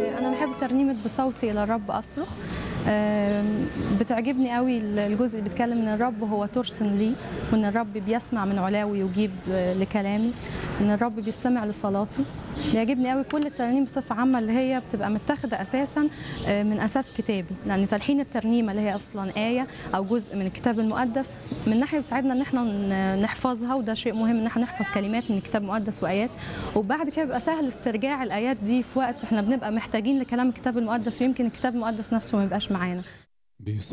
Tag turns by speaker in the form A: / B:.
A: انا بحب ترنيمه بصوتي الى الرب اصرخ آم، بتعجبني قوي الجزء اللي بيتكلم ان الرب هو ترس لي وان الرب بيسمع من علاه ويجيب آه، لكلامي ان الرب بيستمع لصلاتي بيعجبني قوي كل الترانيم بصفه عامه اللي هي بتبقى متاخده اساسا آه، من اساس كتابي لان تلحين الترنيمه اللي هي اصلا ايه او جزء من الكتاب المقدس من ناحيه بيساعدنا ان احنا ن- نحفظها وده شيء مهم ان احنا نحفظ كلمات من الكتاب المقدس وايات وبعد كده بيبقى سهل استرجاع الايات دي في وقت احنا بنبقى محتاجين لكلام الكتاب المقدس ويمكن الكتاب المقدس نفسه ما يبقاش معانا